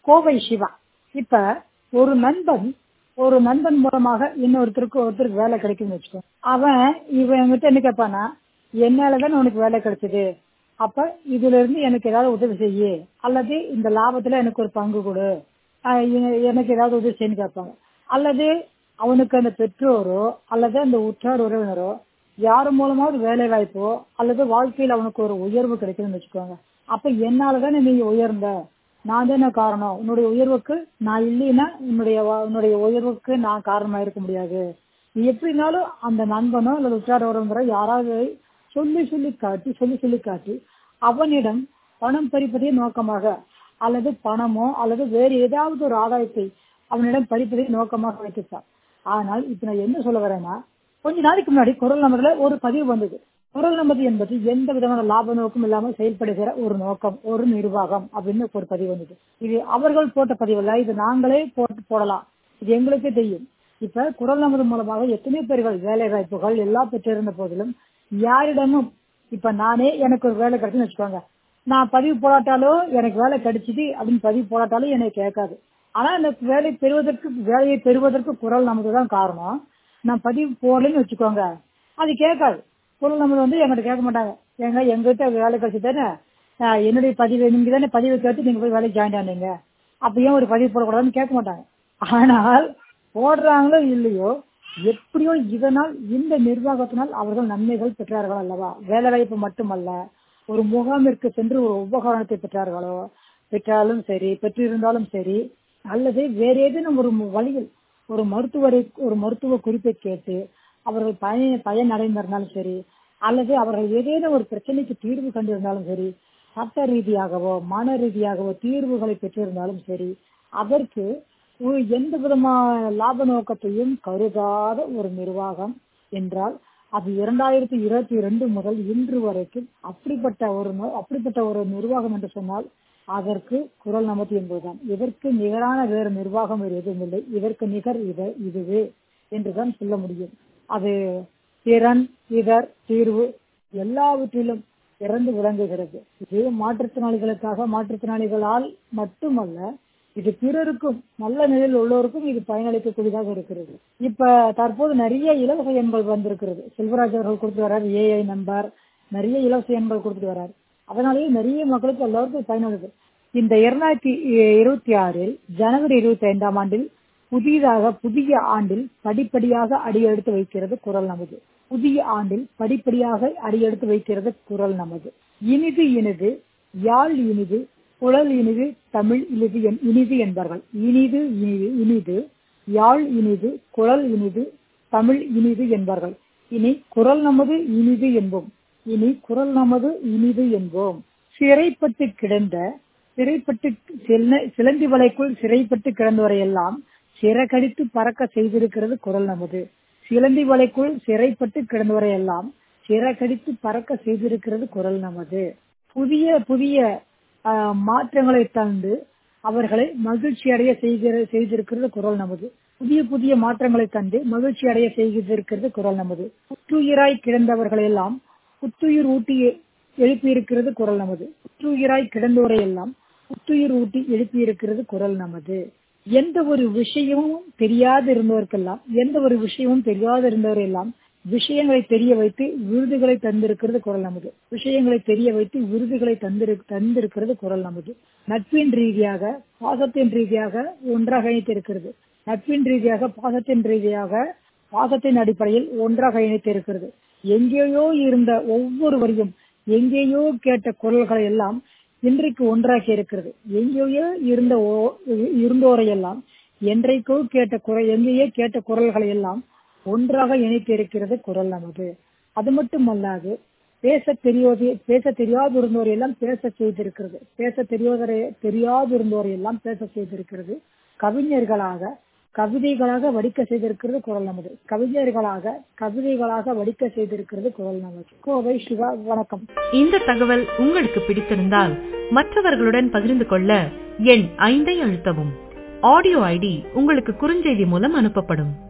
கோவை சிவா இப்ப ஒரு நண்பன் ஒரு நண்பன் மூலமாக இன்னொருத்தருக்கு ஒருத்தருக்கு வேலை கிடைக்கும்னு வச்சுக்கோ அவன் இவன் என்கிட்ட என்ன கேட்பானா என்னாலதான் உனக்கு வேலை கிடைச்சது அப்ப இதுல இருந்து எனக்கு ஏதாவது உதவி செய்யு அல்லது இந்த லாபத்துல எனக்கு ஒரு பங்கு கொடு ஆஹ் எ- எனக்கு ஏதாவது உதவி செய்யு கேட்பாங்க அல்லது அவனுக்கு அந்த பெற்றோரோ அல்லது அந்த உற்றார் உறவினரோ யார் மூலமாவது வேலை வாய்ப்போ அல்லது வாழ்க்கையில் அவனுக்கு ஒரு உயர்வு கிடைக்குதுன்னு வச்சுக்கோங்க அப்ப என்னாலதானே நீங்க உயர்ந்த நான் தானே காரணம் உன்னுடைய உயர்வுக்கு நான் இல்லைன்னா உன்னுடைய வ- உன்னுடைய உயர்வுக்கு நான் காரணமா இருக்க முடியாது நீ எப்படினாலும் அந்த நண்பனோ அல்லது உற்றார் உறவினரோ யாராவது சொல்லி சொல்லி காட்டி சொல்லி சொல்லி காட்டி அவனிடம் பணம் பறிப்பதே நோக்கமாக அல்லது பணமோ அல்லது வேறு ஏதாவது ஒரு ஆதாயத்தை அவனிடம் பறிப்பதை நோக்கமாக வைத்திருப்பார் ஆனால் இப்ப நான் என்ன சொல்ல வரேன்னா கொஞ்ச நாளைக்கு முன்னாடி குரல் நம்பர்ல ஒரு பதிவு வந்தது குரல் நம்பர் என்பது எந்த விதமான லாப நோக்கம் இல்லாமல் செயல்படுகிற ஒரு நோக்கம் ஒரு நிர்வாகம் அப்படின்னு ஒரு பதிவு வந்தது இது அவர்கள் போட்ட பதிவு இல்ல இது நாங்களே போட்டு போடலாம் இது எங்களுக்கே தெரியும் இப்ப குரல் நமது மூலமாக எத்தனை பேர்கள் வேலை வாய்ப்புகள் எல்லாம் பெற்றிருந்த போதிலும் யாரிடமும் இப்ப நானே எனக்கு ஒரு வேலை கிடைச்சுன்னு வச்சுக்கோங்க நான் பதிவு போடாட்டாலும் எனக்கு வேலை கிடைச்சிது அப்படின்னு பதிவு போடாட்டாலும் என்னை கேட்காது ஆனா அந்த வேலை பெறுவதற்கு வேலையை பெறுவதற்கு குரல் நமது தான் காரணம் நான் பதிவு போடலன்னு வச்சுக்கோங்க அது கேட்காது குரல் நமது வந்து எங்கிட்ட கேட்க மாட்டாங்க ஏங்க எங்கிட்ட வேலை கிடைச்சி தானே ஆஹ் என்னுடைய பதிவு நீங்க தானே பதிவு கேட்டு நீங்க போய் வேலைக்கு ஜாயின் ஆனீங்க அப்ப ஏன் ஒரு பதிவு போடக்கூடாதுன்னு கேட்க மாட்டாங்க ஆனால் போடுறாங்களோ இல்லையோ எப்படியோ இதனால் இந்த நிர்வாகத்தினால் அவர்கள் நன்மைகள் பெற்றார்கள் அல்லவா வேலை வாய்ப்பு மட்டுமல்ல ஒரு முகாமிற்கு சென்று ஒரு உபகரணத்தை பெற்றார்களோ பெற்றாலும் சரி பெற்றிருந்தாலும் சரி அல்லது வேற ஏதேனும் ஒரு மு- வழியில் ஒரு மருத்துவரை ஒரு மருத்துவ குறிப்பை கேட்டு அவர்கள் பயன் பயன் அடைந்திருந்தாலும் சரி அல்லது அவர்கள் ஏதேனும் ஒரு பிரச்சனைக்கு தீர்வு கண்டிருந்தாலும் சரி சட்ட ரீதியாகவோ மன ரீதியாகவோ தீர்வுகளை பெற்றிருந்தாலும் சரி அதற்கு ஒரு எந்த விதமான லாப நோக்கத்தையும் கருதாத ஒரு நிர்வாகம் என்றால் அது இரண்டாயிரத்தி இருபத்தி ரெண்டு முதல் இன்று வரைக்கும் அப்படிப்பட்ட ஒரு நோ- அப்படிப்பட்ட ஒரு நிர்வாகம் என்று சொன்னால் அதற்கு குரல் நமது என்பதுதான் இதற்கு நிகரான வேறு நிர்வாகம் வேறு எதுவும் இல்லை இதற்கு நிகர் இது இதுவே என்றுதான் சொல்ல முடியும் அது திறன் இதர் தீர்வு எல்லாவற்றிலும் சிறந்து விளங்குகிறது இது மாற்றுத்திறனாளிகளுக்காக மாற்றுத்திறனாளிகளால் மட்டுமல்ல இது பிறருக்கும் நல்ல நிலையில் உள்ளோருக்கும் இது பயனளிக்கக்கூடியதாக இருக்கிறது இப்ப தற்போது நிறைய இலவச எண்கள் வந்திருக்கிறது செல்வராஜ் அவர்கள் கொடுத்து வர்றார் ஏஐ நம்பர் நிறைய இலவச எண்கள் கொடுத்துட்டு வர்றார் அதனாலேயே நிறைய மக்களுக்கு எல்லாருக்கும் பயனுள்ளது இந்த இரண்டாயிரத்தி இருபத்தி ஆறில் ஜனவரி இருபத்தி ஐந்தாம் ஆண்டில் புதிதாக புதிய ஆண்டில் படிப்படியாக அடியெடுத்து வைக்கிறது குரல் நமது புதிய ஆண்டில் படிப்படியாக அடியெடுத்து வைக்கிறது குரல் நமது இனிது இனிது யாழ் இனிது குழல் இனிது தமிழ் இனிது என்- இனிது என்பார்கள் இனிது இனிது இனிது யாழ் இனிது குழல் இனிது தமிழ் இனிது என்பார்கள் இனி குரல் நமது இனிது என்போம் இனி குரல் நமது இனிது என்போம் சிறைப்பட்டு கிடந்த சிறைப்பட்டு சில- சிலந்தி வலைக்குள் சிறைப்பட்டு கிடந்தவரையெல்லாம் சிறகடித்து பறக்க செய்திருக்கிறது குரல் நமது சிலந்தி வலைக்குள் சிறைப்பட்டு கிடந்தவரையெல்லாம் சிறகடித்து பறக்க செய்திருக்கிறது குரல் நமது புதிய புதிய ஆஹ், மாற்றங்களை தந்து அவர்களை மகிழ்ச்சி அடைய செய்கிற செய்திருக்கிறது குரல் நமது புதிய புதிய மாற்றங்களை தந்து மகிழ்ச்சி அடைய செய்திருக்கிறது குரல் நமது புத்துயிராய் கிடந்தவர்கள் எல்லாம் புத்துயிர் ஊட்டி எழுப்பியிருக்கிறது குரல் நமது புத்துயிராய் கிடந்தோரை எல்லாம் புத்துயிர் ஊட்டி எழுப்பியிருக்கிறது குரல் நமது எந்த ஒரு விஷயமும் தெரியாது இருந்தவர்க்கெல்லாம் எந்த ஒரு விஷயமும் தெரியாது இருந்தவரெல்லாம் விஷயங்களை தெரிய வைத்து விருதுகளை தந்திருக்கிறது குரல் நமது விஷயங்களை தெரிய வைத்து விருதுகளை தந்திரு தந்திருக்கிறது குரல் நமது நட்பின் ரீதியாக பாசத்தின் ரீதியாக ஒன்றாக இணைத்திருக்கிறது நட்பின் ரீதியாக பாசத்தின் ரீதியாக பாசத்தின் அடிப்படையில் ஒன்றாக இணைத்திருக்கிறது எங்கேயோ இருந்த ஒவ்வொருவரையும் எங்கேயோ கேட்ட குரல்களை எல்லாம் இன்றைக்கு ஒன்றாக்கி இருக்கிறது எங்கேயோ இருந்த ஓ- இருந்தோரை எல்லாம் என்றைக்கோ கேட்ட குரல் எங்கேயோ கேட்ட குரல்களை எல்லாம் ஒன்றாக இணைத்து இருக்கிறது குரல் நமது அது மட்டுமல்லாது பேச தெரியாது பேச தெரியாது இருந்தோரை எல்லாம் பேச செய்திருக்கிறது பேச தெரியாதரை தெரியாது இருந்தோரை எல்லாம் பேச செய்திருக்கிறது கவிஞர்களாக கவிதைகளாக வடிக்க செய்திருக்கிறது குரல் நமது கவிஞர்களாக கவிதைகளாக வடிக்க செய்திருக்கிறது குரல் நமது கோவை சிவா வணக்கம் இந்த தகவல் உங்களுக்கு பிடித்திருந்தால் மற்றவர்களுடன் பகிர்ந்து கொள்ள எண் ஐந்தை அழுத்தவும் ஆடியோ ஐடி உங்களுக்கு குறுஞ்செய்தி மூலம் அனுப்பப்படும்